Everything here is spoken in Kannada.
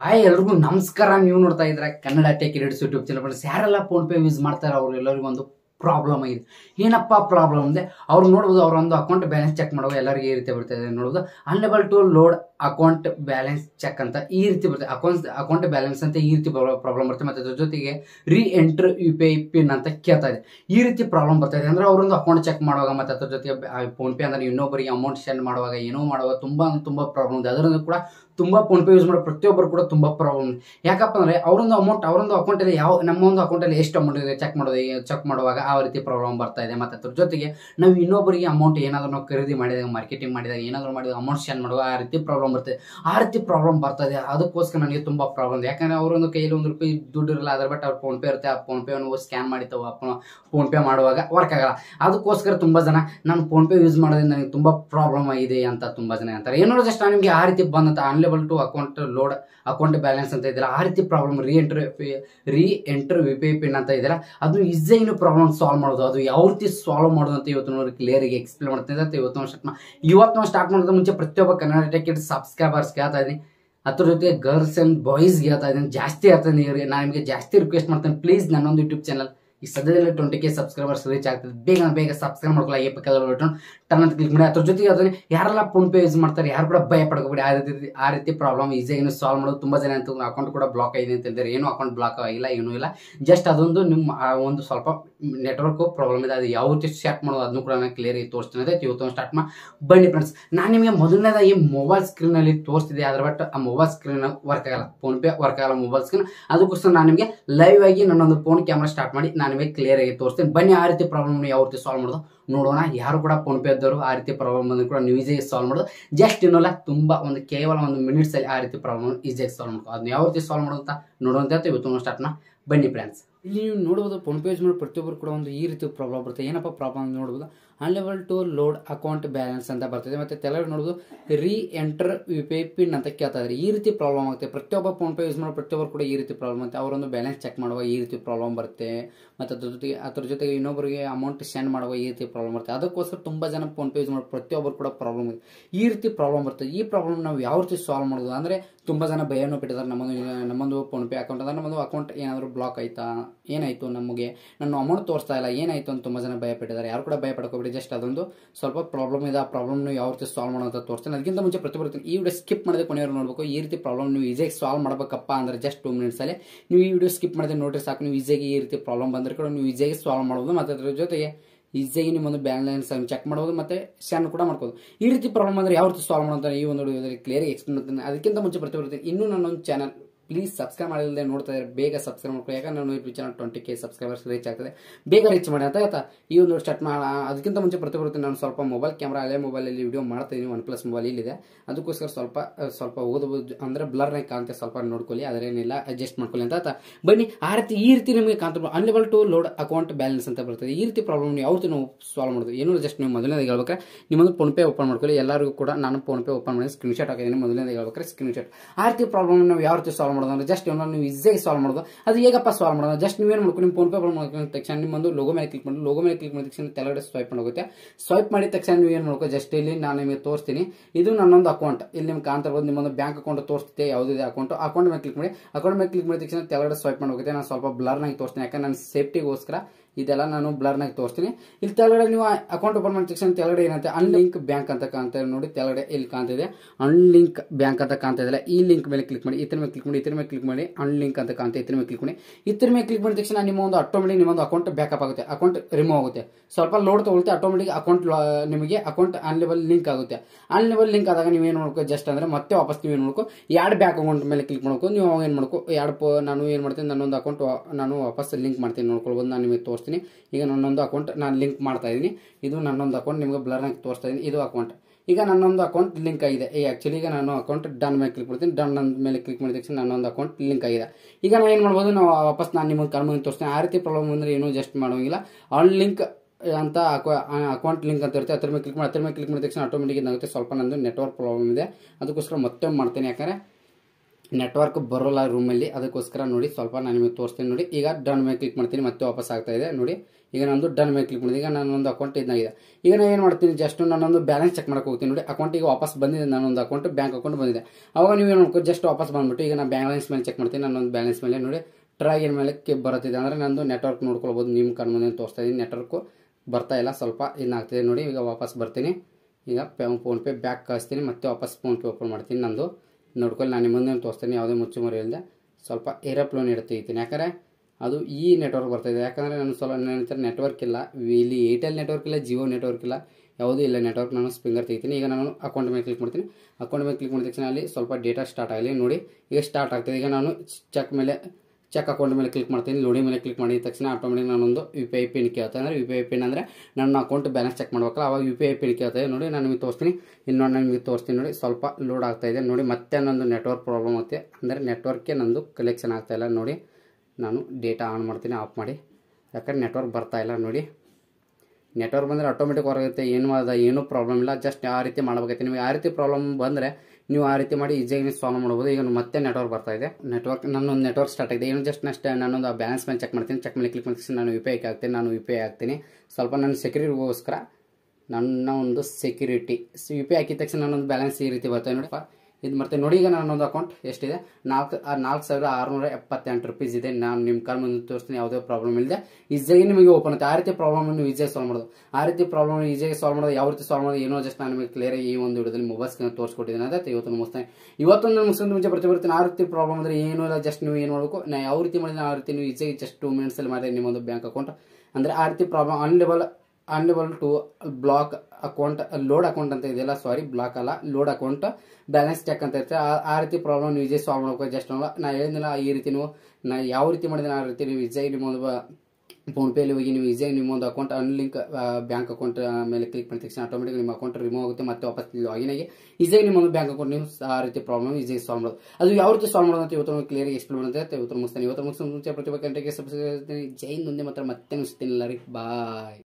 ಹಾಯ್ ಎಲ್ರಿಗೂ ನಮಸ್ಕಾರ ನೀವು ನೋಡ್ತಾ ಇದ್ರೆ Kannada tech radios YouTube channel friends ಯಾರೆಲ್ಲ ಫೋನ್ ಪೇ ಯೂಸ್ ಮಾಡ್ತಾರೆ ಅವ್ರು ಎಲ್ಲರಿಗೂ ಒಂದು ಪ್ರಾಬ್ಲಮ್ ಆಗಿದೆ ಏನಪ್ಪ ಪ್ರಾಬ್ಲಮ್ ಅಂದ್ರೆ ಅವ್ರು ನೋಡ್ಬೋದು ಅವ್ರ ಒಂದು ಅಕೌಂಟ್ ಬ್ಯಾಲೆನ್ಸ್ ಚೆಕ್ ಮಾಡುವಾಗ ಎಲ್ಲರಿಗೂ ಈ ರೀತಿ ಬರ್ತಾ ಇದೆ ನೋಡ್ಬೋದು unable to load account balance check ಅಂತ ಈ ರೀತಿ ಬರುತ್ತೆ ಅಕೌಂಟ್ ಅಕೌಂಟ್ ಬ್ಯಾಲೆನ್ಸ್ ಅಂತ ಈ ರೀತಿ ಪ್ರಾಬ್ಲಮ್ ಬರುತ್ತೆ ಮತ್ತೆ ಅದ್ರ ಜೊತೆಗೆ reenter U P I PIN ಅಂತ ಕೇಳ್ತಾ ಇದೆ ಈ ರೀತಿ ಪ್ರಾಬ್ಲಮ್ ಬರ್ತಾ ಇದೆ ಅಂದ್ರೆ ಅವರೊಂದು ಅಕೌಂಟ್ ಚೆಕ್ ಮಾಡುವಾಗ ಮತ್ತೆ ಅದ್ರ ಜೊತೆಗೆ ಫೋನ್ ಪೇ ಅಂದ್ರೆ ಇನ್ನೊಬ್ಬರಿಗೆ ಅಮೌಂಟ್ ಸೆಂಡ್ ಮಾಡುವಾಗ ಏನೋ ಮಾಡುವಾಗ ತುಂಬಾ ತುಂಬಾ ಪ್ರಾಬ್ಲಮ್ ಇದೆ ಅದರಿಂದ ಕೂಡ ತುಂಬಾ ಫೋನ್ ಪೇ ಯೂಸ್ ಮಾಡೋ ಪ್ರತಿಯೊಬ್ಬರು ಕೂಡ ತುಂಬಾ ಪ್ರಾಬ್ಲಮ್ ಇದೆ ಯಾಕಪ್ಪ ಅಂದ್ರೆ ಅವರೊಂದು ಅಮೌಂಟ್ ಅವರೊಂದು ಅಕೌಂಟಲ್ಲಿ ಯಾವ ನಮ್ಮ ಒಂದು ಅಕೌಂಟಲ್ಲಿ ಎಷ್ಟು ಅಮೌಂಟ್ ಇದೆ ಚೆಕ್ ಮಾಡೋದು ಚೆಕ್ ಮಾಡುವಾಗ ಆ ರೀತಿ ಪ್ರಾಬ್ಲಮ್ ಬರ್ತಾ ಇದೆ ಮತ್ತೆ ಅದ್ರ ಜೊತೆಗೆ ನಾವು ಇನ್ನೊಬ್ಬರಿಗೆ ಅಮೌಂಟ್ ಏನಾದರೂ ನಾವು ಖರೀದಿ ಮಾಡಿದಾಗ ಮಾರ್ಕೆಟಿಂಗ್ ಮಾಡಿದಾಗ ಏನಾದರೂ ಮಾಡಿದಾಗ ಅಮೌಂಟ್ ಸೆಂಡ್ ಮಾಡುವಾಗ ಆ ರೀತಿ ಪ್ರಾಬ್ಲಮ್ ಬರ್ತದೆ ಆ ರೀತಿ ಪ್ರಾಬ್ಲಮ್ ಬರ್ತಾ ಇದೆ ಅದಕ್ಕೋಸ್ಕರ ನನಗೆ ತುಂಬಾ ಪ್ರಾಬ್ಲಮ್ ಇದೆ ಯಾಕಂದ್ರೆ ಅವರೊಂದು ಕೈಯಲ್ಲಿ ಒಂದು ರೂಪಾಯಿ ದುಡ್ಡು ಇರಲ್ಲ ಅದ್ರ ಬಟ್ ಅವ್ರು ಫೋನ್ ಪೇ ಇರುತ್ತೆ ಆ ಫೋನ್ ಪೇ ಅನ್ನು ಸ್ಕ್ಯಾನ್ ಮಾಡಿತಾವ ಫೋನ್ ಪೇ ಮಾಡುವಾಗ ವರ್ಕ್ ಆಗಲ್ಲ ಅದಕ್ಕೋಸ್ಕರ ತುಂಬಾ ಜನ ನಾನು ಫೋನ್ ಪೇ ಯೂಸ್ ಮಾಡೋದ್ರಿಂದ ನನಗೆ ತುಂಬಾ ಪ್ರಾಬ್ಲಮ್ ಆಗಿದೆ ಅಂತ ತುಂಬಾ ಜನ ಅಂತಾರೆ ಏನೋ ಜಸ್ಟ್ ನಾನು ನಿಮಗೆ ಆ ರೀತಿ ಬಂದಂತ unable to account load account balance ಅಂತ ಇದೆಯಲ್ಲ ಆ ರೀತಿ problem reenter reenter V P I PIN ಅಂತ ಇದೆಯಲ್ಲ ಅದು ಈಸಿಯಾಗಿ ಪ್ರಾಬ್ಲಮ್ ಸಾಲ್ವ್ ಮಾಡೋದು ಅದು ಯಾವ ರೀತಿ ಸಾಲ್ವ್ ಮಾಡೋದು ಅಂತ ಇವತ್ತು ನೋಡಿ ಕ್ಲಿಯರಿಗೆ ಎಕ್ಸ್ಪ್ಲೇನ್ ಮಾಡ್ತೀನಿ ಅಂತ ಇವತ್ತು ನಾವು ಸ್ಟಾರ್ಟ್ ಇವತ್ತು ನಾವು ಸ್ಟಾರ್ಟ್ ಮಾಡೋದು ಮುಂಚೆ ಪ್ರತಿಯೊಬ್ಬ ಕನ್ನಡ ಟೆಕೆಟ್ ಸಬ್ಸ್ಕ್ರೈಬರ್ಸ್ ಕೇಳ್ತಾ ಇದ್ದೀನಿ ಅದ್ರ ಜೊತೆ ಗರ್ಲ್ಸ್ ಆ್ಯಂಡ್ ಬಾಯ್ಸ್ ಹೇಳ್ತಾ ಇದ್ದೀನಿ ಜಾಸ್ತಿ ಇರ್ತಾನೆ ನಾನು ನಿಮಗೆ ಜಾಸ್ತಿ ರಿಕ್ವೆಸ್ಟ್ ಮಾಡ್ತೇನೆ ಪ್ಲೀಸ್ ನನ್ನೊಂದು ಯೂಟ್ಯೂಬ್ ಚಾನಲ್ ಈ ಸದ್ಯದಲ್ಲೇ ಟ್ವೆಂಟಿ ಕೆ ಸಬ್ಸ್ಕ್ರೈಬರ್ಸ್ ರೀಚ್ ಆಗ್ತದೆ ಬೇಗ ಬೇಗ ಸಬ್ಸ್ಕ್ರೈಬ್ ಮಾಡ್ಕೊಳ್ಳಿ ಏಪ ಕಲರ್ ಬಟನ್ ಟರ್ನ್ ಅಂತ ಕ್ಲಿಕ್ ಮಾಡಿ ಅದ್ರ ಜೊತೆಗೆ ಅದನ್ನ ಯಾರೆಲ್ಲ ಫೋನ್ ಪೇ ಯೂಸ್ ಮಾಡ್ತಾರೆ ಯಾರು ಕೂಡ ಭಯ ಪಡ್ಕೋಬೇಡಿ ಆ ರೀತಿ ಆ ರೀತಿ ಪ್ರಾಬ್ಲಮ್ ಈಸಿಯಾಗಿ ಸಾಲ್ವ್ ಮಾಡೋದು ತುಂಬ ಜನ ಅಂತ ಅಕೌಂಟ್ ಕೂಡ ಬ್ಲಾಕ್ ಆಗಿದೆ ಅಂತ ಹೇಳಿದ್ರೆ ಏನು ಅಕೌಂಟ್ ಬ್ಲಾಕ್ ಆಗಿಲ್ಲ ಏನೂ ಇಲ್ಲ ಜಸ್ಟ್ ಅದೊಂದು ನಿಮ್ಮ ಆ ಒಂದು ಸ್ವಲ್ಪ ನೆಟ್ವರ್ಕ್ ಪ್ರಾಬ್ಲಮ್ ಇದೆ ಅದು ಯಾವ ರೀತಿ ಸ್ಟಾರ್ಟ್ ಮಾಡೋದು ಅದನ್ನು ಕೂಡ ನಾನು ಕ್ಲಿಯರ್ ಆಗಿ ತೋರಿಸ್ತೀನಿ ಅದೇ ಇವತ್ತು ಸ್ಟಾರ್ಟ್ ಮಾಡಿ ಬನ್ನಿ ಫ್ರೆಂಡ್ಸ್ ನಾನು ನಿಮಗೆ ಮೊದಲನೇದಾಗಿ ಮೊಬೈಲ್ ಸ್ಕ್ರೀನಲ್ಲಿ ತೋರಿಸ್ತಿದ್ದೆ ಅದ್ರ ಬಟ್ ಆ ಮೊಬೈಲ್ ಸ್ಕ್ರೀನ್ ವರ್ಕ್ ಆಗಲ್ಲ ಫೋನ್ ಪೇ ವರ್ಕ್ ಆಗಲ್ಲ ಮೊಬೈಲ್ ಸ್ಕ್ರೀನ್ ಅದಕ್ಕೋಸ್ಕರ ನಾನು ನಿಮಗೆ ಲೈವ್ ಆಗಿ ನನ್ನೊಂದು ಫೋನ್ ಕ್ಯಾಮ್ರಾ ಸ್ಟಾರ್ಟ್ ಮಾಡಿ ನಾನು ನಿಮಗೆ ಕ್ಲಿಯರ್ ಆಗಿ ತೋರಿಸ್ತೀನಿ ಬನ್ನಿ ಆ ರೀತಿ ಪ್ರಾಬ್ಲಮ್ ಯಾವ ರೀತಿ ಸಾಲ್ವ್ ಮಾಡೋದು ನೋಡೋಣ ಯಾರು ಕೂಡ ಫೋನ್ ಪೇ ಇದ್ದವರು ಆ ರೀತಿ ಪ್ರಾಬ್ಲಮ್ ಬಂದರೂ ಕೂಡ ನೀವು ಈಸಿಯಾಗಿ ಸಾಲ್ವ್ ಮಾಡೋದು ಜಸ್ಟ್ ಇನ್ನೊಲ್ಲ ತುಂಬ ಒಂದು ಕೇವಲ ಒಂದು ಮಿನಿಟ್ಸ್ ಅಲ್ಲಿ ಆ ರೀತಿ ಪ್ರಾಬ್ಲಮ್ ಈಸಿಯಾಗಿ ಸಾಲ್ವ್ ಮಾಡ್ಕೋ ಅದನ್ನ ಯಾವ ರೀತಿ ಸಾಲ್ವ್ ಮಾಡೋದು ಅಂತ ನೋಡುವಂತ ಇವತ್ತು ಸ್ಟಾರ್ಟ್ನ ಬನ್ನಿ ಫ್ರೆಂಡ್ಸ್ ಇಲ್ಲಿ ನೀವು ನೋಡ್ಬೋದು ಫೋನ್ ಪೇ ಯೂಸ್ ಮಾಡಿ ಪ್ರತಿಯೊಬ್ಬರು ಕೂಡ ಒಂದು ಈ ರೀತಿ ಪ್ರಾಬ್ಲಮ್ ಬರುತ್ತೆ ಏನಪ್ಪ ಪ್ರಾಬ್ಲಮ್ ನೋಡ್ಬೋದು unable to load account balance ಅಂತ ಬರ್ತದೆ ಮತ್ತೆ ತೆಲಗಡೆ ನೋಡೋದು reenter U P I PIN ಅಂತ ಕೇಳ್ತಾ ಇದ್ದಾರೆ ಈ ರೀತಿ ಪ್ರಾಬ್ಲಮ್ ಆಗುತ್ತೆ ಪ್ರತಿಯೊಬ್ಬ ಫೋನ್ ಪೇ ಯೂಸ್ ಮಾಡೋ ಪ್ರತಿಯೊಬ್ಬರು ಕೂಡ ಈ ರೀತಿ ಪ್ರಾಬ್ಲಮ್ ಆಗುತ್ತೆ ಅವರೊಂದು ಬ್ಯಾಲೆನ್ಸ್ ಚೆಕ್ ಮಾಡುವಾಗ ಈ ರೀತಿ ಪ್ರಾಬ್ಲಮ್ ಬರುತ್ತೆ ಮತ್ತು ಅದ್ರ ಜೊತೆಗೆ ಅದ್ರ ಜೊತೆಗೆ ಇನ್ನೊಬ್ಬರಿಗೆ ಅಮೌಂಟ್ ಸೆಂಡ್ ಮಾಡುವಾಗ ಈ ರೀತಿ ಪ್ರಾಬ್ಲಮ್ ಬರುತ್ತೆ ಅದಕ್ಕೋಸ್ಕರ ತುಂಬ ಜನ ಫೋನ್ ಪೇ ಯೂಸ್ ಮಾಡೋ ಪ್ರತಿಯೊಬ್ಬರು ಕೂಡ ಪ್ರಾಬ್ಲಮ್ ಇದೆ ಈ ರೀತಿ ಪ್ರಾಬ್ಲಮ್ ಬರುತ್ತೆ ಈ ಪ್ರಾಬ್ಲಮ್ ನಾವು ಯಾವ ರೀತಿ ಸಾಲ್ವ್ ಮಾಡೋದು ಅಂದರೆ ತುಂಬ ಜನ ಭಯನೂ ಬಿಟ್ಟಿದ್ದಾರೆ ನಮ್ಮದು ನಮ್ಮದು ಫೋನ್ ಪೇ ಅಕೌಂಟ್ ಅಂದ್ರೆ ನಮ್ಮದು ಅಕೌಂಟ್ ಏನಾದರೂ ಬ್ಲಾಕ್ ಆಯ್ತಾ ಏನಾಯಿತು ನಮಗೆ ನನ್ನ ಅಮೌಂಟ್ ತೋರಿಸ್ತಾ ಇಲ್ಲ ಏನಾಯಿತು ಅಂತ ತುಂಬ ಜನ ಭಯ ಪಟ್ಟಿದ್ದಾರೆ ಯಾರು ಕೂಡ ಭಯ ಪಡ್ಕೋಬೇಡಿ ಜಸ್ಟ್ ಅದೊಂದು ಸ್ವಲ್ಪ ಪ್ರಾಬ್ಲಮ್ ಇದೆ ಆ ಪ್ರಾಬ್ಲಮ್ ಯಾವ ರೀತಿ ಸಾಲ್ವ್ ಮಾಡೋದು ಅಂತ ತೋರಿಸ್ತೀನಿ ಅದಕ್ಕಿಂತ ಮುಂಚೆ ಪ್ರತಿಯೊಬ್ಬರು ಈ ವಿಡಿಯೋ ಸ್ಕಿಪ್ ಮಾಡಿದ್ರೆ ಕೊನೆಯವರು ನೋಡಬೇಕು ಈ ರೀತಿ ಪ್ರಾಬ್ಲಮ್ ನೀವು ಈಸಿಯಾಗಿ ಸಾಲ್ವ್ ಮಾಡಬೇಕಪ್ಪ ಅಂದರೆ ಜಸ್ಟ್ ಟೂ ಮಿನಿಟ್ಸಲ್ಲಿ ನೀವು ಈ ವಿಡಿಯೋ ಸ್ಕಿಪ್ ಮಾಡಿದ್ರೆ ನೋಡ್ರಿ ಸಾಕು ನೀವು ಈಸಿಯಾಗಿ ಈ ರೀತಿ ಪ್ರಾಬ್ಲಮ್ ಬಂದರೆ ಕೂಡ ನೀವು ಈಸಿಯಾಗಿ ಸಾಲ್ವ್ ಮಾಡೋದು ಮತ್ತು ಅದ್ರ ಜೊತೆಗೆ ಈಸಿಯಾಗಿ ನಿಮ್ಮೊಂದು ಬ್ಯಾಲೆನ್ಸ್ ಅನ್ನು ಚೆಕ್ ಮಾಡೋದು ಮತ್ತೆ ಸ್ಕ್ಯಾನ್ ಕೂಡ ಮಾಡ್ಕೋದು ಈ ರೀತಿ ಪ್ರಾಬ್ಲಮ್ ಅಂದರೆ ಯಾವ ರೀತಿ ಸಾಲ್ವ್ ಮಾಡೋದು ಈ ಒಂದು ವಿಡಿಯೋದಲ್ಲಿ ಕ್ಲಿಯರ್ ಎಕ್ಸ್ಪ್ಲೇನ್ ಮಾಡ್ತೀನಿ ಅದಕ್ಕಿಂತ ಮುಂಚೆ ಪ್ರತಿಯೊಬ್ಬರು ಇನ್ನೂ ನನ್ನೊಂದು ಚಾನಲ್ ಪ್ಲೀಸ್ ಸಬ್ಸ್ಕ್ರೈಬ್ ಮಾಡಿಲ್ಲದೆ ನೋಡ್ತಾ ಇದ್ದಾರೆ ಬೇಗ ಸಬ್ಸ್ಕ್ರೈಬ್ ಮಾಡ್ಕೊಳ್ಳಿ ಯಾಕಂದ್ರೆ ನಾನು YouTube channel twenty K subscribers reach ಆಗ್ತದೆ ಬೇಗ ರೀಚ್ ಮಾಡಿ ಅಂತ ಆಯ್ತಾ ಈ ಒಂದು ಸ್ಟಾರ್ಟ್ ಮಾಡ ಅದಕ್ಕಿಂತ ಮುಂಚೆ ಪ್ರತಿಯೊಬ್ಬರು ನಾನು ಸ್ವಲ್ಪ ಮೊಬೈಲ್ ಕ್ಯಾಮ್ರಾ ಹಳೆ ಮೊಬೈಲಲ್ಲಿ ವಿಡಿಯೋ ಮಾಡ್ತಾ ಇದ್ದೀನಿ ಒನ್ ಪ್ಲಸ್ ಮೊಬೈಲ್ ಇಲ್ಲಿದೆ ಅದಕ್ಕೋಸ್ಕರ ಸ್ವಲ್ಪ ಸ್ವಲ್ಪ ಓದಬಹುದು ಅಂದರೆ ಬ್ಲರ್ನಾಗ ಕಾಣುತ್ತೆ ಸ್ವಲ್ಪ ನೋಡ್ಕೊಳ್ಳಿ ಅದರೇನಿಲ್ಲ ಅಡ್ಜಸ್ಟ್ ಮಾಡ್ಕೊಳ್ಳಿ ಅಂತ ಆಯ್ತಾ ಬನ್ನಿ ಆ ರೀತಿ ಈ ರೀತಿ ನಿಮಗೆ ಕಾಣ್ತಾ unable to load account balance ಅಂತ ಬರ್ತದೆ ಈ ರೀತಿ ಪ್ರಾಬ್ಲಮ್ ಯಾವ ರೀತಿ ನಾವು ಸಾಲ್ವ್ ಮಾಡೋದು ಏನೂ ಜಸ್ಟ್ ನೀವು ಮೊದಲನೇದು ಹೇಳ್ಬೇಕಾದ್ರೆ ನಿಮ್ಮೊಂದು ಫೋನ್ ಪೇ ಓಪನ್ ಮಾಡ್ಕೊಳ್ಳಿ ಎಲ್ಲರಿಗೂ ಕೂಡ ನಾನು ಫೋನ್ ಪೇ ಓಪನ್ ಮಾಡಿ ಸ್ಕ್ರೀನ್ ಶಾಟ್ ಹಾಕಿದ್ದೀನಿ ಮೊದಲನೇದು ಹೇಳ್ಬೇಕಾದ್ರೆ ಸ್ಕ್ರೀನ್ ಶಾಟ್ ಆ ರೀತಿ ಪ್ರಾಬ್ಲಮ್ ನಾವು ಯಾವ ರೀತಿ ಸಾಲ್ವ್ ಮಾಡೋದು ಅಂದ್ರೆ ಜಸ್ಟ್ ನೀವು ಈಸಿಯಾಗಿ ಸಾಲ್ವ್ ಮಾಡೋದು ಅದು ಹೇಗಪ್ಪ ಸಾಲ್ವ್ ಮಾಡೋದು ಜಸ್ಟ್ ನೀವೇನು ಮಾಡ್ಕೊಂಡು ನಿಮ್ಮ ಫೋನ್ ಪೇ ಓಪನ್ ಮಾಡ್ಕೊಂಡ ತಕ್ಷಣ ನಿಮ್ಮೊಂದು ಲೋಗೋ ಮೇಲೆ ಕ್ಲಿಕ್ ಮಾಡಿ ಲೋಗೋ ಮೇಲೆ ಕ್ಲಿಕ್ ಮಾಡಿದ ತಕ್ಷಣ ತೆಲಗಡೆ ಸ್ವೈಪ್ ಮಾಡೋಗುತ್ತೆ ಸ್ವೈಪ್ ಮಾಡಿದ ತಕ್ಷಣ ನೀವು ಏನು ಮಾಡ್ಕೋ ಜಸ್ಟ್ ಇಲ್ಲಿ ನಾನು ನಿಮಗೆ ತೋರಿಸ್ತೀನಿ ಇದು ನನ್ನೊಂದು ಅಕೌಂಟ್ ಇಲ್ಲಿ ನಿಮ್ಗೆ ಕಾಣ್ತಾ ಇರ್ಬೋದು ನಿಮ್ಮೊಂದು ಬ್ಯಾಂಕ್ ಅಕೌಂಟ್ ತೋರಿಸ್ತಿದೆ ಯಾವುದಿದೆ ಅಕೌಂಟ್ ಅಕೌಂಟ್ ಮೇಲೆ ಕ್ಲಿಕ್ ಮಾಡಿ ಅಕೌಂಟ್ ಮೇಲೆ ಕ್ಲಿಕ್ ಮಾಡಿದ ತಕ್ಷಣ ತೆಲಗಡೆ ಸ್ವೈಪ್ ಮಾಡೋಗುತ್ತೆ ನಾನು ಸ್ವಲ್ಪ ಬ್ಲರ್ನಾಗಿ ತೋರಿಸ್ತೀನಿ ಯಾಕಂದ್ರೆ ನನ್ನ ಸೇಫ್ಟಿಗೋಸ್ಕರ ಇದೆಲ್ಲ ನಾನು ಬ್ಲರ್ನಾಗಿ ತೋರಿಸ್ತೀನಿ ಇಲ್ಲಿ ತೆಳಗಡೆ ನೀವು ಅಕೌಂಟ್ ಓಪನ್ ಮಾಡಿದ ತಕ್ಷಣ ತೆಳಗಡೆ ಏನಂತೆ ಅನ್ಲಿಂಕ್ ಬ್ಯಾಂಕ್ ಅಂತ ಕಾಣ್ತಾ ನೋಡಿ ತೆಳಗಡೆ ಇಲ್ಲಿ ಕಾಣ್ತಿದೆ ಅನ್ಲಿಂಕ್ ಬ್ಯಾಂಕ್ ಅಂತ ಕಾಣ್ತಾ ಇದೆ ಈ ಲಿಂಕ್ ಮೇಲೆ ಕ್ಲಿಕ್ ಮಾಡಿ ಇತರ ಮೇಲೆ ಕ್ಲಿಕ್ ಮಾಡಿ ಇತರ ಮೇಲೆ ಕ್ಲಿಕ್ ಮಾಡಿ ಅನ್ಲಿಂಕ್ ಅಂತ ಕಾಣ್ತಾ ಇತರ ಮೇಲೆ ಕ್ಲಿಕ್ ಮಾಡಿ ಇತರ ಮೇಲೆ ಕ್ಲಿಕ್ ಮಾಡಿದ ತಕ್ಷಣ ನಿಮ್ಮ ಒಂದು ಆಟೋಮೆಟಿಕ್ ನಿಮ್ಮೊಂದು ಅಕೌಂಟ್ ಬ್ಯಾಕಪ್ ಆಗುತ್ತೆ ಅಕೌಂಟ್ ರಿಮೂವ್ ಆಗುತ್ತೆ ಸ್ವಲ್ಪ ಲೋಡ್ ತಗೊಳುತ್ತೆ ಆಟೋಮೆಟಿಕ್ ಅಕೌಂಟ್ ನಿಮಗೆ ಅಕೌಂಟ್ ಅನ್ಲೇಬಲ್ ಲಿಂಕ್ ಆಗುತ್ತೆ ಅನ್ಲೇಬಲ್ ಲಿಂಕ್ ಆದಾಗ ನೀವು ಏನು ಮಾಡ್ಕೋ ಜಸ್ಟ್ ಅಂದ್ರೆ ಮತ್ತೆ ವಾಪಸ್ ನೀವು ಏನು ಮಾಡ್ಕೋ ಎರಡು ಬ್ಯಾಂಕ್ ಅಕೌಂಟ್ ಮೇಲೆ ಕ್ಲಿಕ್ ಮಾಡ್ಕೋ ನೀವು ಅವಾಗ ಏನು ಮಾಡ್ಕೋ ಎರಡು ನಾನು ಏನು ಮಾಡ್ತೀನಿ ನನ್ನೊಂದು ಅಕೌಂಟ್ ನಾನು ವಾಪಸ್ ಲಿಂಕ್ ಮಾಡ್ತೀನಿ ನೋಡ್ಕೊಳ್ಬೋದು ನಾನು ನಿಮಗೆ ತೋರಿಸ್ತೀನಿ ಈಗ ನನ್ನೊಂದು ಅಕೌಂಟ್ ನಾನು ಲಿಂಕ್ ಮಾಡ್ತಾ ಇದ್ದೀನಿ ಇದು ನನ್ನೊಂದು ಅಕೌಂಟ್ ನಿಮಗೆ ಬ್ಲರ್ನಾಗಿ ತೋರಿಸ್ತಾ ಇದ್ದೀನಿ ಇದು ಅಕೌಂಟ್ ಈಗ ನನ್ನೊಂದು ಅಕೌಂಟ್ ಲಿಂಕ್ ಆಗಿದೆ ಈ ಆ್ಯಕ್ಚುಲಿ ಈಗ ನಾನು ಅಕೌಂಟ್ ಡನ್ ಮೇಲೆ ಕ್ಲಿಕ್ ಮಾಡ್ತೀನಿ ಡನ್ ಮೇಲೆ ಕ್ಲಿಕ್ ಮಾಡಿದ ತಕ್ಷಣ ನನ್ನೊಂದು ಅಕೌಂಟ್ ಲಿಂಕ್ ಆಗಿದೆ ಈಗ ನಾನು ಏನು ಮಾಡ್ಬೋದು ನಾವು ವಾಪಸ್ ನಾನು ನಿಮಗೆ ಕರ್ಮ ತೋರಿಸ್ತೀನಿ ಆ ರೀತಿ ಪ್ರಾಬ್ಲಮ್ ಅಂದರೆ ಏನೂ ಜಸ್ಟ್ ಮಾಡೋಂಗಿಲ್ಲ ಆನ್ ಲಿಂಕ್ ಅಂತ ಅಕೌಂಟ್ ಲಿಂಕ್ ಅಂತ ಇರುತ್ತೆ ಅದ್ರ ಮೇಲೆ ಕ್ಲಿಕ್ ಮಾಡಿ ಅದ್ರ ಮೇಲೆ ಕ್ಲಿಕ್ ಮಾಡಿದ ತಕ್ಷಣ ಆಟೋಮೆಟಿಕ್ ಏನಾಗುತ್ತೆ ಸ್ವಲ್ಪ ನಂದು ನೆಟ್ವರ್ಕ್ ಪ್ರಾಬ್ಲಮ್ ಇದೆ ಅದಕ್ಕೋಸ್ಕರ ಮತ್ತೆ ಮಾಡ್ತೇನೆ ಯಾಕಂದರೆ ನೆಟ್ವರ್ಕ್ ಬರೋಲ್ಲ ರೂಮಲ್ಲಿ ಅದಕ್ಕೋಸ್ಕರ ನೋಡಿ ಸ್ವಲ್ಪ ನಾನು ನಿಮಗೆ ತೋರಿಸ್ತೀನಿ ನೋಡಿ ಈಗ ಡನ್ ಮೇಲೆ ಕ್ಲಿಕ್ ಮಾಡ್ತೀನಿ ಮತ್ತೆ ವಾಪಸ್ ಆಗ್ತಾ ಇದೆ ನೋಡಿ ಈಗ ನಂದು ಡನ್ ಮೇಲೆ ಕ್ಲಿಕ್ ಮಾಡಿದೆ ಈಗ ನನ್ನೊಂದು ಅಕೌಂಟ್ ಇದಾಗಿದೆ ಈಗ ನಾನು ಏನು ಮಾಡ್ತೀನಿ ಜಸ್ಟ್ ನಾನೊಂದು ಬ್ಯಾಲೆನ್ಸ್ ಚೆಕ್ ಮಾಡಕ್ಕೆ ಹೋಗ್ತೀನಿ ನೋಡಿ ಅಕೌಂಟ್ ಈಗ ವಾಪಸ್ ಬಂದಿದೆ ನನ್ನೊಂದು ಅಕೌಂಟ್ ಬ್ಯಾಂಕ್ ಅಕೌಂಟ್ ಬಂದಿದೆ ಅವಾಗ ನೀವು ಏನು ಮಾಡ್ಕೊ ಜಸ್ಟ್ ವಾಪಸ್ ಬಂದ್ಬಿಟ್ಟು ಈಗ ನಾನು ಬ್ಯಾಲೆನ್ಸ್ ಮೇಲೆ ಚೆಕ್ ಮಾಡ್ತೀನಿ ನನ್ನೊಂದು ಬ್ಯಾಲೆನ್ಸ್ ಮೇಲೆ ನೋಡಿ ಟ್ರಾಗಿನ ಮೇಲೆ ಕೆ ಬರುತ್ತಿದೆ ಅಂದರೆ ನಂದು ನೆಟ್ವರ್ಕ್ ನೋಡ್ಕೊಳ್ಬೋದು ನಿಮ್ಮ ಕಣ್ಣು ಮುಂದೆ ತೋರಿಸ್ತಾ ಇದ್ದೀನಿ ನೆಟ್ವರ್ಕು ಬರ್ತಾ ಇಲ್ಲ ಸ್ವಲ್ಪ ಇನ್ನಾಗ್ತಿದೆ ನೋಡಿ ಈಗ ವಾಪಸ್ ಬರ್ತೀನಿ ಈಗ ಫೋನ್ಪೇ ಬ್ಯಾಕ್ ಕಳಿಸ್ತೀನಿ ಮತ್ತೆ ವಾಪಸ್ ಫೋನ್ಪೇ ಓಪನ್ ಮಾಡ್ತೀನಿ ನಂದು ನೋಡ್ಕೊಳ್ಳಿ ನಾನು ನಿಮ್ಮ ಮುಂದೆ ತೋರಿಸ್ತೀನಿ ಯಾವುದೇ ಮುಚ್ಚುಮರಿ ಇಲ್ಲದೆ ಸ್ವಲ್ಪ ಏರೋಪ್ಲೇನ್ ಇಡ್ತಿದ್ದೀನಿ ಯಾಕಂದರೆ ಅದು ಈ ನೆಟ್ವರ್ಕ್ ಬರ್ತಾಯಿದೆ ಯಾಕಂದರೆ ನಾನು ಸ್ವಲ್ಪ ನನ್ನ ನೆಟ್ವರ್ಕ್ ಇಲ್ಲ ಇಲ್ಲಿ ಏರ್ಟೆಲ್ ನೆಟ್ವರ್ಕ್ ಇಲ್ಲ ಜಿಯೋ ನೆಟ್ವರ್ಕ್ ಇಲ್ಲ ಯಾವುದೂ ಇಲ್ಲ ನೆಟ್ವರ್ಕ್ ನಾನು ಸ್ಪಿಂಗರ್ ತೆಗಿತೀನಿ ಈಗ ನಾನು ಅಕೌಂಟ್ ಮೇಲೆ ಕ್ಲಿಕ್ ಮಾಡ್ತೀನಿ ಅಕೌಂಟ್ ಮೇಲೆ ಕ್ಲಿಕ್ ಮಾಡಿದ ತಕ್ಷಣ ಅಲ್ಲಿ ಸ್ವಲ್ಪ ಡೇಟಾ ಸ್ಟಾರ್ಟ್ ಆಗಲಿ ನೋಡಿ ಈಗ ಸ್ಟಾರ್ಟ್ ಆಗ್ತದೆ ಈಗ ನಾನು ಚೆಕ್ ಮೇಲೆ ಚೆಕ್ ಅಕೌಂಟ್ ಮೇಲೆ ಕ್ಲಿಕ್ ಮಾಡ್ತೀನಿ ಲೋಡಿ ಮೇಲೆ ಕ್ಲಿಕ್ ಮಾಡಿದ ತಕ್ಷಣ ಆಟೋಮೆಟಿಕ್ ನಾನೊಂದು ಯು ಪಿ ಐ ಪಿನ್ ಕೇಳ್ತಾ ಅಂದರೆ ಯು ಪಿ ಐ ಪಿನ್ ಅಂದರೆ ನನ್ನ ಅಕೌಂಟ್ ಬ್ಯಾಲೆನ್ಸ್ ಚೆಕ್ ಮಾಡ್ಬೇಕಲ್ಲ ಅವಾಗ ಯು ಪಿ ಐ ಪಿನ್ ಕೇಳ್ತಾ ಇದೆ ನೋಡಿ ನಾನು ನಿಮಗೆ ತೋರಿಸ್ತೀನಿ ಇಲ್ಲಿ ನೋಡಿ ನಾನು ನಿಮಗೆ ತೋರಿಸ್ತೀನಿ ನೋಡಿ ಸ್ವಲ್ಪ ಲೋಡ್ ಆಗ್ತಾ ಇದೆ ನೋಡಿ ಮತ್ತೆ ನಂದು ನೆಟ್ವರ್ಕ್ ಪ್ರಾಬ್ಲಮ್ ಆಗುತ್ತೆ ಅಂದರೆ ನೆಟ್ವರ್ಕ್ಗೆ ನಂದು ಕಲೆಕ್ಷನ್ ಆಗ್ತಾ ಇಲ್ಲ ನೋಡಿ ನಾನು ಡೇಟಾ ಆನ್ ಮಾಡ್ತೀನಿ ಆಫ್ ಮಾಡಿ ಯಾಕಂದ್ರೆ ನೆಟ್ವರ್ಕ್ ಬರ್ತಾ ಇಲ್ಲ ನೋಡಿ ನೆಟ್ವರ್ಕ್ ಬಂದರೆ ಆಟೋಮೆಟಿಕ್ ಹೊರಗುತ್ತೆ ಏನು ಅದ ಏನೂ ಪ್ರಾಬ್ಲಮ್ ಇಲ್ಲ ಜಸ್ಟ್ ಆ ರೀತಿ ಮಾಡಬೇಕೈತೆ ನಿಮಗೆ ಆ ರೀತಿ ಪ್ರಾಬ್ಲಮ್ ಬಂದರೆ ನೀವು ಆ ರೀತಿ ಮಾಡಿ ಈಸಿಯಾಗಿ ಸಾಲ್ವ್ ಮಾಡ್ಬೋದು ಈಗ ಮತ್ತೆ ನೆಟ್ವರ್ಕ್ ಬರ್ತಾ ಇದೆ ನೆಟ್ವರ್ಕ್ ನನ್ನೊಂದು ನೆಟ್ವರ್ಕ್ ಸ್ಟಾರ್ಟ್ ಆಗಿದೆ ಏನು ಜಸ್ಟ್ ನೆಕ್ಸ್ಟ್ ನಾನೊಂದು ಬ್ಯಾಲೆನ್ಸ್ ಮೇಲೆ ಚೆಕ್ ಮಾಡ್ತೀನಿ ಚೆಕ್ ಮೇಲೆ ಕ್ಲಿಕ್ ಮಾಡ್ತೀನಿ ನಾನು ಯು ಪಿ ಐ ಹಾಕ್ತೀನಿ ನಾನು ಯು ಪಿ ಐ ಹಾಕ್ತೀನಿ ಸ್ವಲ್ಪ ನನ್ನ ಸೆಕ್ಯೂರಿಟಿಗೋಸ್ಕರ ನನ್ನ ಒಂದು ಸೆಕ್ಯೂರಿಟಿ ಯು ಪಿ ಐ ಹಾಕಿದ ತಕ್ಷಣ ನನ್ನೊಂದು ಬ್ಯಾಲೆನ್ಸ್ ಈ ರೀತಿ ಬರ್ತದೆ ನೋಡಿ ಇದು ಮತ್ತೆ ನೋಡಿ ಈಗ ನನ್ನೊಂದು ಅಕೌಂಟ್ ಎಷ್ಟಿದೆ ನಾಲ್ಕು ನಾಲ್ಕು ಸಾವಿರ ಆರುನೂರ ಎಪ್ಪತ್ತೆಂಟು ರುಪೀಸ್ ಇದೆ ನಾನು ನಿಮ್ಮ ಕಾಲ್ ಮುಂದೆ ತೋರಿಸ್ತೀನಿ ಯಾವುದೇ ಪ್ರಾಬ್ಲಮ್ ಇಲ್ಲದೆ ಈಸಿಯಾಗಿ ನಿಮಗೆ ಓಪನ್ ಆಗುತ್ತೆ ಆ ರೀತಿ ಪ್ರಾಬ್ಲಮ್ ನೀವು ಈಸಿಯಾಗಿ ಸಾಲ್ವ್ ಮಾಡೋದು ಆ ರೀತಿ ಪ್ರಾಬ್ಲಮ್ ಈಸಿಯಾಗಿ ಸಾಲ್ವ್ ಮಾಡೋದು ಯಾವ ರೀತಿ ಸಾಲ್ವ್ ಮಾಡೋದು ಏನೋ ಜಸ್ಟ್ ನಾನು ನಿಮಗೆ ಕ್ಲಿಯರ್ ಈ ಒಂದು ವಿಡಿಯೋದಲ್ಲಿ ಮೊಬೈಲ್ ಸ್ಕ್ರೀನ್ ತೋರಿಸ್ಕೊಟ್ಟಿದ್ದೀನಿ ಅದೇ ಇವತ್ತು ಮುಗಿಸ್ತೇನೆ ಇವತ್ತು ನಾನು ಮುಗಿಸ್ಕೊಂಡು ಮುಂಚೆ ಬರ್ತೀವಿ ಬರ್ತೀನಿ ಆ ರೀತಿ ಪ್ರಾಬ್ಲಮ್ ಅಂದರೆ ಏನೂ ಇಲ್ಲ ಜಸ್ಟ್ ನೀವು ಏನು ಮಾಡಬೇಕು ನಾ ಯಾವ ರೀತಿ ಮಾಡಿದ್ರೆ ಆ ರೀತಿ ನೀವು ಈಸಿಯಾಗಿ ಜಸ್ಟ್ ಟೂ ಮಿನಿಟ್ಸಲ್ಲಿ ಮಾಡಿದ್ರೆ ನಿಮ್ಮೊಂದು ಬ್ಯಾಂಕ್ ಅಕೌಂಟ್ ಅಂದರೆ ಆ ರೀತಿ problem unable unable to block account load account ಅಂತ ಇದೆಯಲ್ಲ ಸಾರಿ ಬ್ಲಾಕ್ ಅಲ್ಲ ಲೋಡ್ ಅಕೌಂಟ್ ಬ್ಯಾಲೆನ್ಸ್ ಚೆಕ್ ಅಂತ ಇರುತ್ತೆ ಆ- ಆ ರೀತಿ ಪ್ರಾಬ್ಲಮ್ ನೀವು ಈಜಿ ಸಾಲ್ವ್ ಮಾಡ್ಬೇಕು ಜಸ್ಟ್ ನಾ ಹೇಳಿದ್ನಲ್ಲ ಈ ರೀತಿ ನೀವು ನಾ ಯಾವ ರೀತಿ ಮಾಡಿದ್ರೆ ಆ ರೀತಿ ನೀವು ಈಸಿಯಾಗಿ ನಿಮ್ಮೊಂದು ಫೋನ್ಪೇಲಿ ಹೋಗಿ ನೀವು ಈಸಿಯಾಗಿ ನಿಮ್ಮೊಂದು ಅಕೌಂಟ್ ಅನ್ಲಿಂಕ್ ಬ್ಯಾಂಕ್ ಅಕೌಂಟ್ ಮೇಲೆ ಕ್ಲಿಕ್ ಮಾಡಿದ ತಕ್ಷಣ ಆಟೋಮೆಟಿಕ್ ನಿಮ್ಮ ಅಕೌಂಟ್ ರಿಮೂವ್ ಆಗುತ್ತೆ ಮತ್ತೆ ವಾಪಸ್ ಲಾಗಿನ್ ಆಗಿ ಈಸಿಯಾಗಿ ನಿಮ್ಮೊಂದು ಬ್ಯಾಂಕ್ ಅಕೌಂಟ್ ನೀವು ಆ ರೀತಿ ಪ್ರಾಬ್ಲಮ್ ಈಸಿಯಾಗಿ ಸಾಲ್ವ್ ಮಾಡೋದು ಅದು ಯಾವ ರೀತಿ ಸಾಲ್ವ್ ಮಾಡೋದು ಅಂತ ಇವತ್ತು ಕ್ಲಿಯರ್ ಎಕ್ಸ್ಪ್ಲೇನ್ ಮಾಡುತ್ತೆ ಇವತ್ತು ಮುಗಿಸ್ತಾನೆ ಇವತ್ತು ಮುಗಿಸ್ ಮುಂಚೆ ಪ್ರತಿಭಾ ಕಂಟೆಗೆ ಸಬ್ಸ್ಕ್ರೈಬ್ ಜೈ ಮುಂದೆ ಮಾತ್ರ ಮತ್ತೆ ಮುಗಿಸ್ತೀನಿ ಎಲ್ಲರಿಗೆ ಬಾಯ್